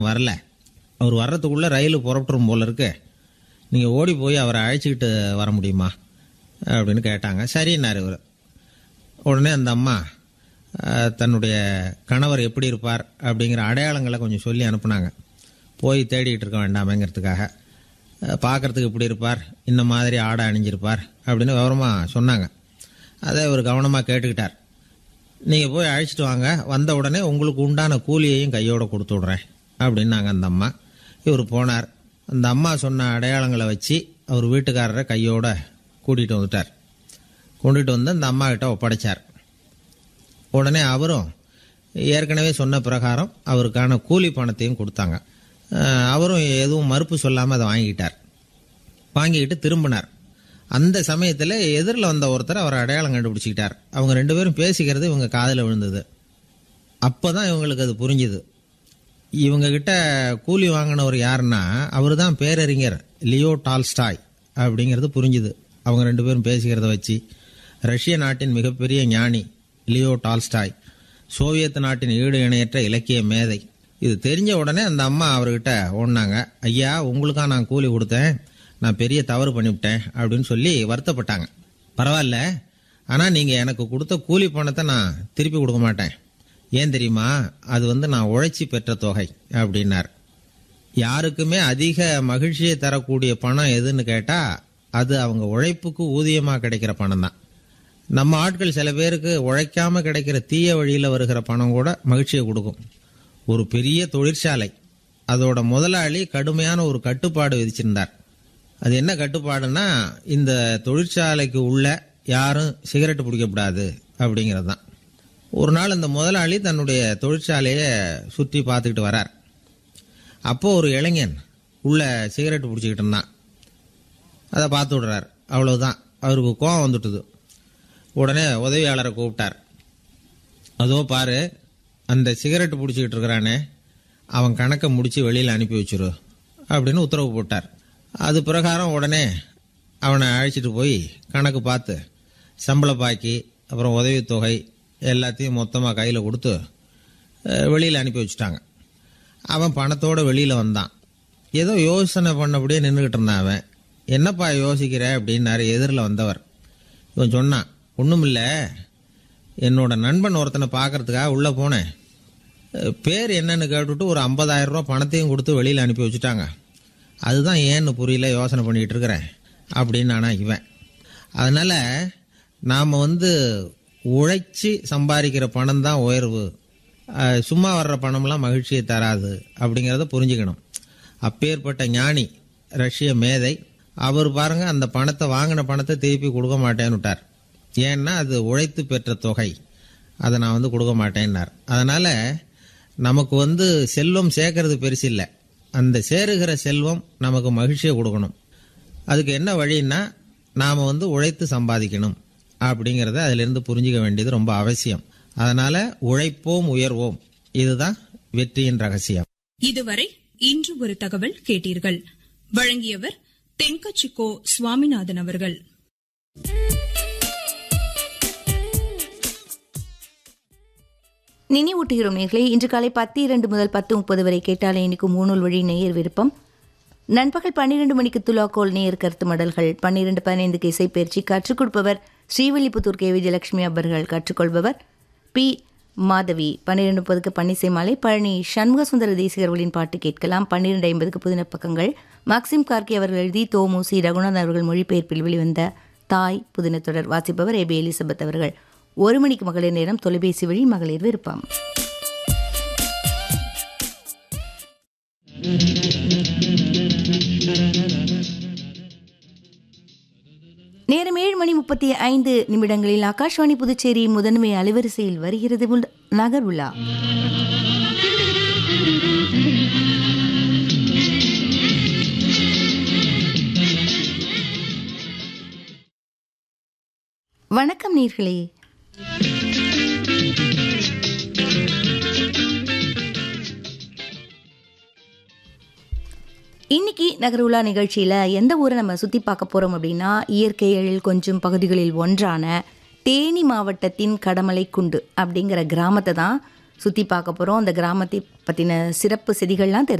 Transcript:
வரல அவர் வர்றதுக்குள்ளே ரயில் புறப்பட்டுரும் போல இருக்கு நீங்கள் ஓடி போய் அவரை அழைச்சிக்கிட்டு வர முடியுமா அப்படின்னு கேட்டாங்க சரின்னாரு இவர் உடனே அந்த அம்மா அஹ், தன்னுடைய கணவர் எப்படி இருப்பார் அப்படிங்கிற அடையாளங்களை கொஞ்சம் சொல்லி அனுப்புனாங்க போய் தேடிட்டு இருக்க வேண்டாமேங்கிறதுக்காக அஹ், பார்க்கறதுக்கு இப்படி இருப்பார் இந்த மாதிரி ஆடை அணிஞ்சிருப்பார் அப்படின்னு விவரமாக சொன்னாங்க அதை இவர் கவனமாக கேட்டுக்கிட்டார் நீங்கள் போய் அழைச்சிட்டு வாங்க வந்த உடனே உங்களுக்கு உண்டான கூலியையும் கையோட கொடுத்து விட்றேன் அப்படின்னாங்க அந்த அம்மா இவர் போனார் அந்த அம்மா சொன்ன அடையாளங்களை வச்சு அவர் வீட்டுக்காரரை கையோட கூட்டிகிட்டு வந்துட்டார் கொண்டுட்டு வந்து அந்த அம்மா கிட்ட ஒப்படைச்சார் உடனே அவரும் ஏற்கனவே சொன்ன பிரகாரம் அவருக்கான கூலி பணத்தையும் கொடுத்தாங்க அஹ் அவரும் எதுவும் மறுப்பு சொல்லாமல் அதை வாங்கிட்டார் வாங்கிக்கிட்டு திரும்பினார் அந்த சமயத்தில் எதிரில் வந்த ஒருத்தர் அவர் அடையாளம் கண்டுபிடிச்சிக்கிட்டார் அவங்க ரெண்டு பேரும் பேசிக்கிறது இவங்க காதில் விழுந்தது அப்போ தான் இவங்களுக்கு அது புரிஞ்சுது இவங்க கிட்ட கூலி வாங்கினவர் யாருன்னா அவர் தான் பேரறிஞர் லியோ டால்ஸ்டாய் அப்படிங்கிறது புரிஞ்சுது அவங்க ரெண்டு பேரும் பேசிக்கிறத வச்சு ரஷ்ய நாட்டின் மிகப்பெரிய ஞானி லியோ டால்ஸ்டாய் சோவியத் நாட்டின் ஈடு இணையற்ற இலக்கிய மேதை இது தெரிஞ்ச உடனே அந்த அம்மா அவர்கிட்ட ஓடினாங்க ஐயா உங்களுக்கா நான் கூலி கொடுத்தேன் நான் பெரிய தவறு பண்ணிவிட்டேன் அப்படின்னு சொல்லி வருத்தப்பட்டாங்க பரவாயில்ல ஆனால் நீங்கள் எனக்கு கொடுத்த கூலி பணத்தை நான் திருப்பி கொடுக்க மாட்டேன் ஏன் தெரியுமா அது வந்து நான் உழைச்சி பெற்ற தொகை அப்படின்னார் யாருக்குமே அதிக மகிழ்ச்சியை தரக்கூடிய பணம் எதுன்னு கேட்டால் அது அவங்க உழைப்புக்கு ஊதியமாக கிடைக்கிற பணம் தான் நம்ம ஆட்கள் சில பேருக்கு உழைக்காம கிடைக்கிற தீய வழியில் வருகிற பணம் கூட மகிழ்ச்சியை கொடுக்கும் ஒரு பெரிய தொழிற்சாலை அதோட முதலாளி கடுமையான ஒரு கட்டுப்பாடு விதிச்சிருந்தார் அது என்ன கட்டுப்பாடுன்னா இந்த தொழிற்சாலைக்கு உள்ள யாரும் சிகரெட் பிடிக்கக்கூடாது அப்படிங்கிறது தான் ஒரு நாள் இந்த முதலாளி தன்னுடைய தொழிற்சாலையை சுற்றி பார்த்துக்கிட்டு வரார் அப்போ ஒரு இளைஞன் உள்ள சிகரெட் பிடிச்சிக்கிட்டு இருந்தான் அதை பார்த்து விடுறார் அவ்வளவுதான் அவருக்கு கோவம் வந்துட்டுது உடனே உதவியாளரை கூப்பிட்டார் அதோ பாரு அந்த சிகரெட் பிடிச்சிக்கிட்டு இருக்கிறானே அவன் கணக்கை முடித்து வெளியில் அனுப்பி வச்சிரு அப்படின்னு உத்தரவு போட்டார் அது பிரகாரம் உடனே அவனை அழைச்சிட்டு போய் கணக்கு பார்த்து சம்பள பாக்கி அப்புறம் உதவித்தொகை எல்லாத்தையும் மொத்தமாக கையில் கொடுத்து வெளியில் அனுப்பி வச்சுட்டாங்க அவன் பணத்தோடு வெளியில் வந்தான் ஏதோ யோசனை பண்ணபடியே நின்றுக்கிட்டு இருந்தான் அவன் என்னப்பா யோசிக்கிற அப்படின்னாரு எதிரில் வந்தவர் இவன் சொன்னான் ஒன்றும் இல்லை என்னோட நண்பன் ஒருத்தனை பார்க்கறதுக்காக உள்ளே போனேன் அஹ் பேர் என்னன்னு கேட்டுட்டு ஒரு 50000 ரூபா பணத்தையும் கொடுத்து வெளியில் அனுப்பி வச்சுட்டாங்க அதுதான் ஏன்னு புரியல யோசனை பண்ணிக்கிட்டு இருக்கிறேன் அப்படின்னு ஆனா இவன் அதனால் நாம் வந்து உழைச்சி சம்பாதிக்கிற பணம் தான் உயர்வு அஹ் சும்மா வர்ற பணம்லாம் மகிழ்ச்சியை தராது அப்படிங்கிறத புரிஞ்சுக்கணும் அப்பேற்பட்ட ஞானி ரஷ்ய மேதை அவர் பாருங்க அந்த பணத்தை வாங்கின பணத்தை திருப்பி கொடுக்க மாட்டேன்னு விட்டார் ஏன்னா அது உழைத்து பெற்ற தொகை அதை நான் வந்து கொடுக்க மாட்டேன்னார் அதனால நமக்கு வந்து செல்வம் சேர்க்கறது பெருசு இல்லை அந்த சேருகிற செல்வம் நமக்கு மகிழ்ச்சியை கொடுக்கணும் அதுக்கு என்ன வழின்னா நாம் வந்து உழைத்து சம்பாதிக்கணும் அப்படிங்கிறத அதிலிருந்து புரிஞ்சுக்க வேண்டியது ரொம்ப அவசியம் அதனால உழைப்போம் உயர்வோம் இதுதான் வெற்றியின் ரகசியம் இதுவரை இன்று ஒரு தகவல் கேட்டீர்கள் வழங்கியவர் தென்கச்சிக்கோ சுவாமிநாதன் அவர்கள் நினைவூட்டுகிறோம் நேர்களே இன்று காலை பத்து இரண்டு முதல் பத்து முப்பது வரை கேட்டாலே இன்னைக்கு மூணூல் வழி நேயர் விருப்பம் நண்பகல் பன்னிரண்டு மணிக்கு துலாக்கோல் நேயர் கருத்து மடல்கள் பன்னிரண்டு பதினைந்துக்கு இசைப்பயிற்சி கற்றுக் கொடுப்பவர் ஸ்ரீவில்லிபுத்தூர் கே விஜயலட்சுமி அவர்கள் கற்றுக்கொள்பவர் பி மாதவி பன்னிரண்டு முப்பதுக்கு பன்னிசை மாலை பழனி சண்முக சுந்தர தேசிகர்களின் பாட்டு கேட்கலாம் பன்னிரண்டு ஐம்பதுக்கு புதின பக்கங்கள் மாக்சிம் கார்கி அவர்கள் எழுதி தோமுசி ரகுநாத் அவர்கள் மொழிபெயர்ப்பில் வெளிவந்த தாய் புதின தொடர் வாசிப்பவர் ஏபி எலிசபெத் அவர்கள் ஒரு மணிக்கு மகளிர் நேரம் தொலைபேசி வழி மகளிர் விருப்பம் நேரம் ஏழு மணி முப்பத்தி ஐந்து நிமிடங்களில் ஆகாஷ்வாணி புதுச்சேரி முதன்மை அலைவரிசையில் வருகிறது உள் நகர் உலா வணக்கம் நீர்களே இன்னைக்கு நகருலா நிகழ்ச்சியில் எந்த ஊரை நம்ம சுற்றி பார்க்க போகிறோம் அப்படின்னா இயற்கை எழில் கொஞ்சம் பகுதிகளில் ஒன்றான தேனி மாவட்டத்தின் கடமலை குண்டு அப்படிங்கிற கிராமத்தை தான் சுற்றி பார்க்க போகிறோம் அந்த கிராமத்தை பற்றின சிறப்பு செய்திகள்லாம் தெரிஞ்சு